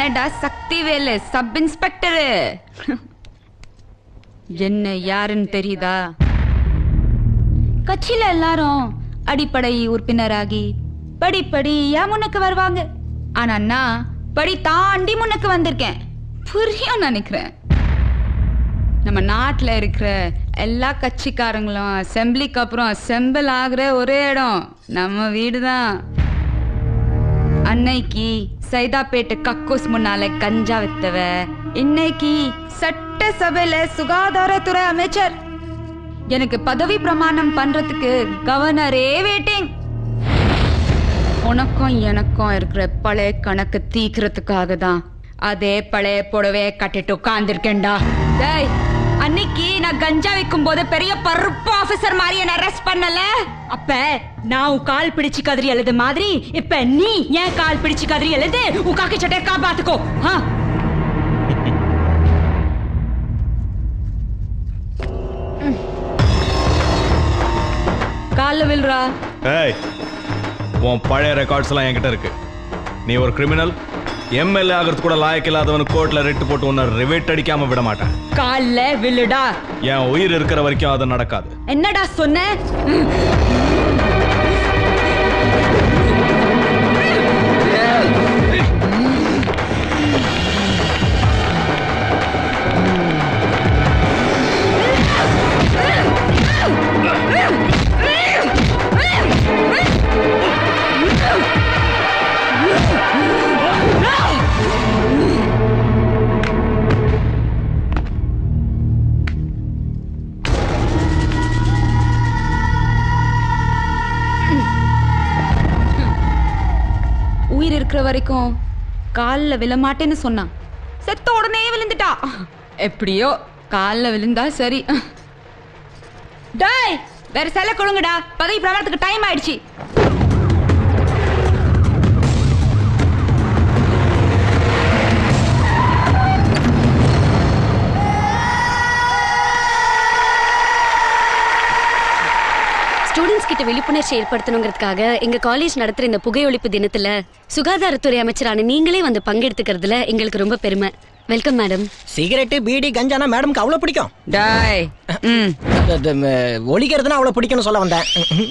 ஏன்டா Sakthivel sub inspector என்ன யாருன்னு தெரியுதா கட்சியில எல்லாரும் அடிப்படை உறுப்பினராகி படிப்படியா முன்னுக்கு வருவாங்க ஆனா நான் படி தாண்டி முன்னுக்கு வந்திருக்கேன் புரியும் நினைக்கிறேன் நம்ம நாட்டில் இருக்கிற எல்லா கட்சிக்காரங்களும் அசெம்பிளிக்கு அப்புறம் அசெம்பிள் ஆகுற ஒரே இடம் நம்ம வீடு தான் அன்னைக்கு சைதாப்பேட்டு கக்கூஸ் முன்னால கஞ்சா வித்தவ இன்னைக்கு சட்டசபையில சுகாதாரத்துறை அமைச்சர் எனக்கு பதவி பிரமாணம் பண்றதுக்கு கவர்னரே வெயிட்டிங் உனக்கும் எனக்கும் இருக்கிற பழைய கணக்கு தீக்கிறதுக்காக தான் அதே பழைய புடவைய கட்டிட்டு உட்கார்ந்துருக்கேன்டா டேய் அன்னைக்கு நான் கஞ்சா விற்கும் போது பெரிய பருப்பு ஆபீசர் மாதிரி என்ன அரெஸ்ட் பண்ணல அப்ப நான் உன் கால் பிடிச்சு கதறி எழுது மாதிரி இப்ப நீ ஏன் கால் பிடிச்சு கதறி எழுது உன் காக்கி சட்டையை காப்பாத்துக்கோ ஆ கால்ல வில்றா ஏய் உன் பழைய ரெக்கார்ட்ஸ் எல்லாம் என்கிட்ட இருக்கு நீ ஒரு கிரிமினல் எம்எல்ஏ ஆகிறது கூட லாயக்கு இல்லாதவன் கோர்ட்ல ரெட்டு போட்டு உன்னை ரிவேட் அடிக்காம விட மாட்டேன் கால்ல விழுடா என் உயிர் இருக்கிற வரைக்கும் அது நடக்காது என்னடா சொன்ன உயிர் இருக்கிற வரைக்கும் கால்ல விழமாட்டேன்னு சொன்னான் செத்த உடனே விழுந்துட்டா எப்படியோ கால்ல விழுந்தா சரி டேய் வேற செல்ல கொடுங்கடா பதவி பிரமாணத்துக்கு டைம் ஆயிடுச்சு ஸ்டூடெண்ட்ஸ் கிட்ட விழிப்புணர்ச்சி ஏற்படுத்தணுங்கிறதுக்காக எங்க காலேஜ் நடத்துற இந்த புகையொழிப்பு தினத்துல சுகாதாரத்துறை அமைச்சரான நீங்களே வந்து பங்கெடுத்துக்கிறதுல எங்களுக்கு ரொம்ப பெருமை வெல்கம் மேடம் சிகரெட்டு பீடி கஞ்சானா மேடம்க்கு அவ்வளோ பிடிக்கும் டாய் ம் அது- அது, ம, ஒலிக்கிறதுனா அவ்வளோ பிடிக்கும்னு சொல்ல வந்தேன்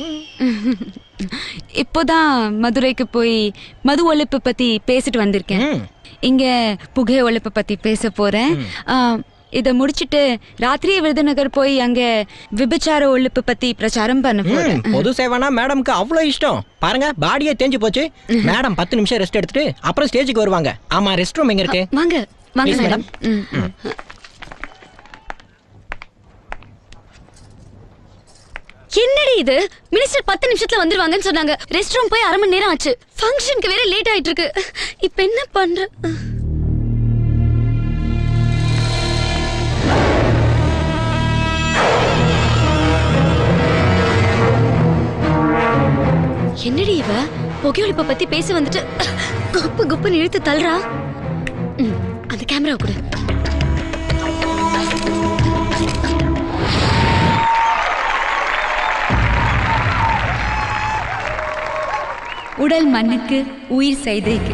இப்போதான் மதுரைக்கு போய் மது ஒழிப்பு பத்தி பேசிட்டு வந்திருக்கேன் ம். இங்க புகை ஒழிப்பு பத்தி பேச போறேன் ஆ, இத முடிச்சிட்டு ராத்திரி விருதுநகர் போய் அங்க விபச்சார ஒழிப்பு பத்தி பிரச்சாரம் பண்ண போறேன் ம், பொது சேவைனா மேடம்க்கு அவ்வளோ இஷ்டம் பாருங்க பாடியே தேஞ்சு போச்சு மேடம் பத்து நிமிஷம் ரெஸ்ட் எடுத்துட்டு அப்புறம் ஸ்டேஜுக்கு வருவாங்க ஆமா ரெஸ்ட் ரூம் எங்க இருக்கு வாங்க வாங்க Please, மேடம் ம், ம். என்னடி இது மினிஸ்டர் பத்து நிமிஷத்துல வந்துருவாங்கன்னு சொன்னாங்க ரெஸ்ட் ரூம் போய் அரை மணி நேரம் ஆச்சு ஃபங்க்ஷனுக்கு வேற லேட் ஆயிட்டு இருக்கு இப்ப என்ன பண்ற என்னடி இவ புகையொழிப்ப பத்தி பேச வந்துட்டு குப்பு குப்புன்னு இழுத்து தள்ளுறா ம், அந்த கேமரா கொடு உடல் மண்ணுக்கு உயிர் செய்தைக்கு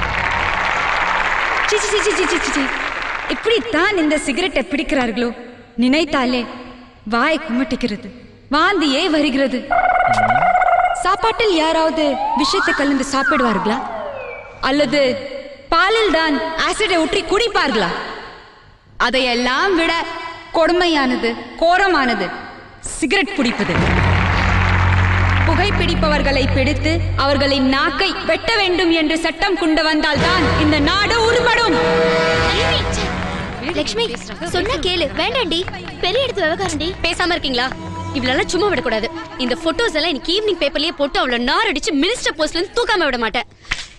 சி, சி, சி, சி, சி, சி, சி. இப்படித்தான் இந்த சிகரெட்டை பிடிக்கிறார்களோ நினைத்தாலே வாய் குமட்டிக்கிறது வாந்தியே வருகிறது சாப்பாட்டில் யாராவது விஷத்தை கலந்து சாப்பிடுவார்களா அல்லது பாலில் தான் ஆசிடை ஊற்றி குடிப்பார்களா அதையெல்லாம் விட கொடுமையானது கோரமானது சிகரெட் பிடிப்பது புகைப்பிடிப்பவர்களை பிடித்து அவர்களின் நாக்கை வெட்ட வேண்டும் என்று சட்டம் கொண்டு வந்தால்தான் இந்த நாடு உருப்படும் லக்ஷ்மி சொன்னா கேளு வேண்டாண்டி பெரிய இடத்து விவகாரண்டி பேசாம இருக்கீங்களா இவ்வளவு சும்மா விடக்கூடாது இந்த போட்டோஸ் எல்லாம் இன்னைக்கு ஈவினிங் பேப்பர்லயே போட்டு அவள நார் அடிச்சு மினிஸ்டர் போஸ்ட்ல இருந்து தூக்காம விட மாட்டேன்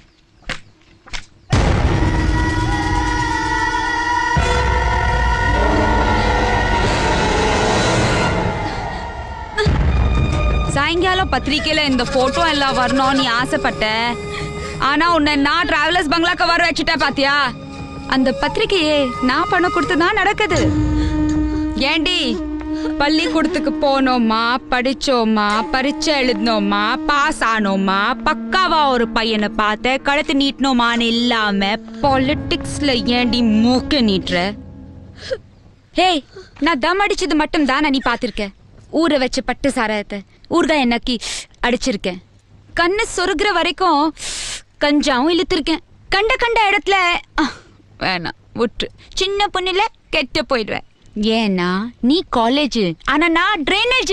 சாயங்காலம் பத்திரிக்கையில இந்த போட்டோ எல்லாம் வரணும் நீ ஆசைப்பட்ட ஆனா உன்னை நான் டிராவலர்ஸ் பங்களாக்கு வர வச்சுட்டேன் பாத்தியா அந்த பத்திரிக்கையே நான் பணம் கொடுத்து தான் நடக்குது ஏண்டி பள்ளிக்கூடத்துக்கு போனோமா படிச்சோமா பரீட்சை எழுதினோமா பாஸ் ஆனோமா பக்காவா ஒரு பையனை பார்த்த கழுத்து நீட்டினோமான்னு இல்லாம பாலிடிக்ஸ்ல ஏண்டி மூக்க நீட்டுற ஹேய் நான் தம் அடிச்சது மட்டும் தானே நீ பாத்திருக்க ஊற வச்ச பட்டு சாராயத்தை ஊர்தான் என்னக்கி அடிச்சிருக்கேன் கண்ணு சொருகிற வரைக்கும் கஞ்சாவும் இழுத்திருக்கேன் கண்ட கண்ட இடத்துல அஹ், வேணாம் விட்டு சின்ன பொண்ணுல கெட்டு போயிடுவேன் ஏன்னா நீ காலேஜ் ஆனா நான் ட்ரைனேஜ்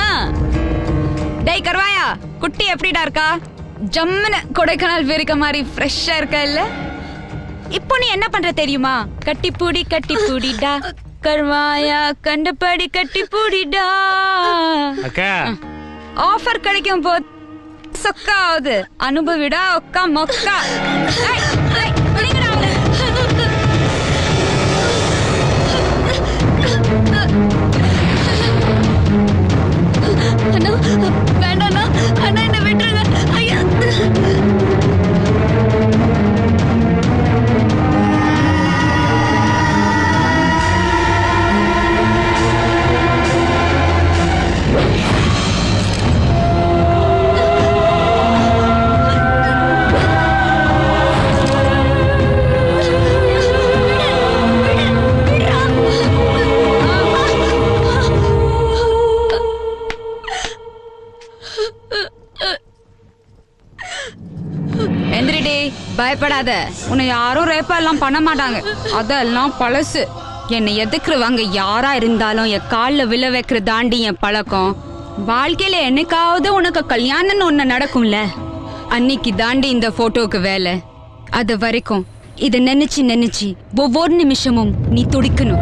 டேய் கர்வாயா குட்டி எப்படிடா இருக்கா ஜம்முன்னு கொடைக்கானல் வெறிக்க மாதிரி ஃப்ரெஷ்ஷா இருக்கா இல்ல இப்போ நீ என்ன பண்ற தெரியுமா கட்டி பூடி கட்டி பூடிடா கர்வாயா கண்டபடி கட்டி பூடிடா அக்கா ஆஃபர் கிடைக்கும் போது சொக்கா ஆகுது அனுபவிடா ஒக்கா மொக்கா ஏய், ஏய், விடுங்கடா அவளை. அண்ணா வேண்டாண்ணா அண்ணா என்ன விட்டுருங்க ஐயா எந்திரிடி பயப்படாத உன்னை யாரும் ரேப்பா எல்லாம் பண்ண மாட்டாங்க அதெல்லாம் பழசு என்னை எதுக்குறவங்க யாரா இருந்தாலும் என் காலில் விழ வைக்கிற தாண்டி என் பழக்கம் வாழ்க்கையில என்னைக்காவது உனக்கு கல்யாணம்னு ஒண்ணு நடக்கும்ல அன்னைக்கு தாண்டி இந்த போட்டோக்கு வேலை அது வரைக்கும் இதை நினைச்சு நினைச்சு ஒவ்வொரு நிமிஷமும் நீ துடிக்கணும்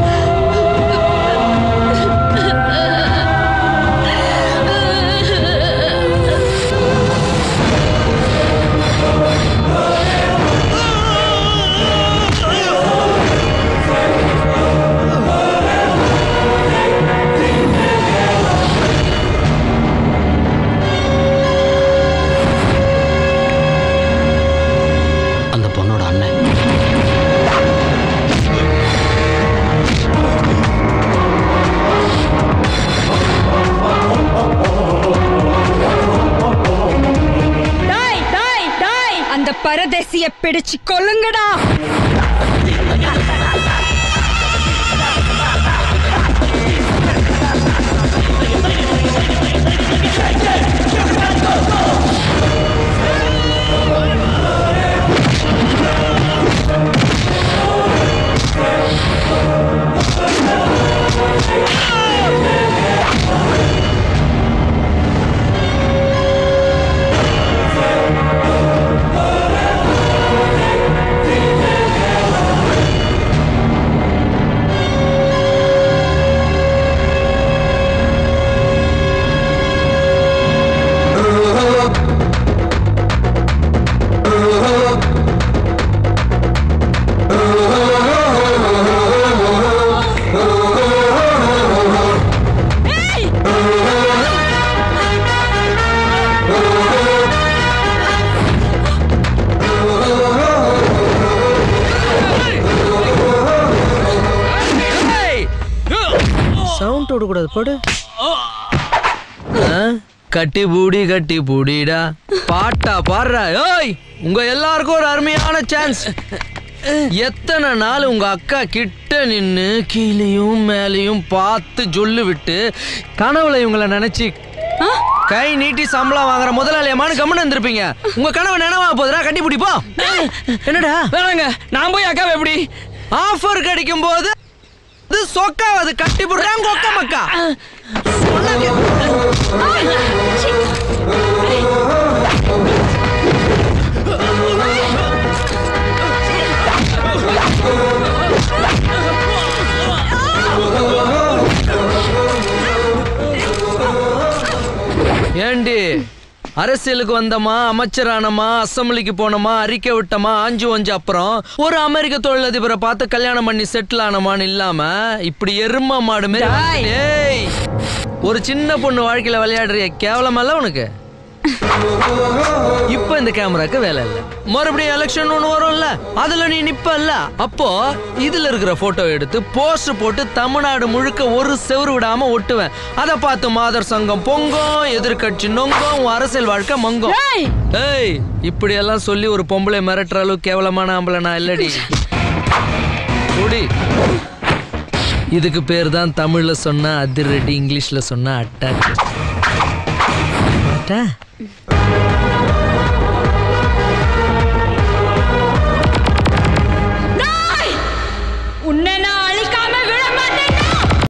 அந்த பொண்ணோட அண்ணன் டாய் டாய் டாய் அந்த பரதேசிய பிடிச்சு கொல்லுங்கடா சவுண்ட் விடக்கூடாது போடு ஆ, கட்டி பூடி கட்டி பூடிடா பாட்டா பாடுறா ஓய் உங்க எல்லாருக்கும் ஒரு அருமையான சான்ஸ் எத்தனை நாள் உங்க அக்கா கிட்ட நின்னு கீழேயும் மேலேயும் பார்த்து சொல்லு விட்டு கனவுல இவங்கள நினைச்சு கை நீட்டி சம்பளம் வாங்குற முதலாளியமான கம்மன் இருந்திருப்பீங்க உங்க கனவு நினைவா போதுடா கட்டி பிடிப்போ என்னடா வேணாங்க நான் போய் அக்காவை எப்படி ஆஃபர் கிடைக்கும் போது இது சொக்காவது கட்டி போடுறாங்க ஒக்க மக்கா ஏண்டி அரசியலுக்கு வந்தமா அமைச்சரானமா அசம்பிளிக்கு போனோமா அறிக்கை விட்டமா ஆஞ்சு வஞ்சு அப்புறம் ஒரு அமெரிக்க தொழிலதிபரை பார்த்து கல்யாணம் பண்ணி செட்டில் ஆனமான்னு இல்லாம இப்படி எரும மாடு மாதிரி டாய். ஏய் ஒரு சின்ன பொண்ணு வாழ்க்கையில விளையாடுறிய கேவலமல்ல உனக்கு இப்போ இந்த கேமராக்கு வேலை இல்ல மறுபடியும் எலெக்ஷன் ஒன்று வரும்ல அதுல நீ நிப்பல்ல அப்போ இதுல இருக்கிற போட்டோ எடுத்து போஸ்ட் போட்டு தமிழ்நாடு முழுக்க ஒரு செவுரு விடாம ஒட்டுவேன் அதை பார்த்து மாதர் சங்கம் பொங்கும் எதிர்க்கட்சி நொங்கும் உன் அரசியல் வாழ்க்கை மங்கும் ஏய் இப்படி எல்லாம் சொல்லி ஒரு பொம்பளை மிரட்டுற அளவுக்கு கேவலமான ஆம்பளை நான் இல்லடி குடி இதுக்கு பேர் தான் தமிழ்ல சொன்னா அதிரடி இங்கிலீஷ்ல சொன்னா அட்டாச் அட்டா